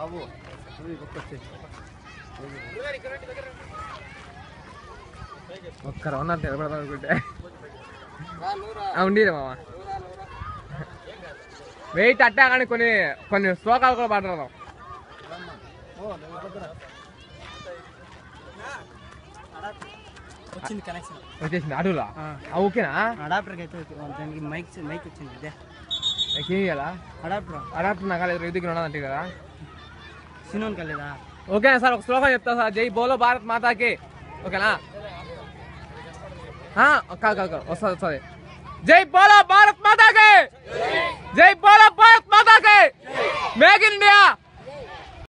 బాబు నువ్వు ఈ పక్క వచ్చేయ్. ఒక్క రౌండ్ అంత నిలబడదాం అనుకుంటే రా, నువ్వు రా. ఆ, ఉండేది మామ నువ్వు రా, నువ్వు రా. వెయిట్ అట్టా కానీ కొన్ని కొన్ని శ్లోకాలు కూడా పాడుతున్నాం ఓ, నువ్వు పక్కన. వచ్చింది కనెక్షన్ వచ్చేసింది అడుగులా ఆ, ఓకేనా అడాప్టర్కి అయితే ఓకే. దానికి మైక్ మైక్ వచ్చింది ఇదే ఏం చేయాలా అడాప్టర్ అడాప్టర్ నాకు లేదు రైతుకి ఉన్నదంటే కదా సినోన్ కలేదా ఓకేనా సార్ ఒక శ్లోకం చెప్తా సార్ జై బోలో భారత్ మాతాకి ఓకేనా ఆ, కాదు కాదు కాదు వస్తుంది వస్తుంది జై బోలో భారత్ మాతాకి జై బోలో భారత్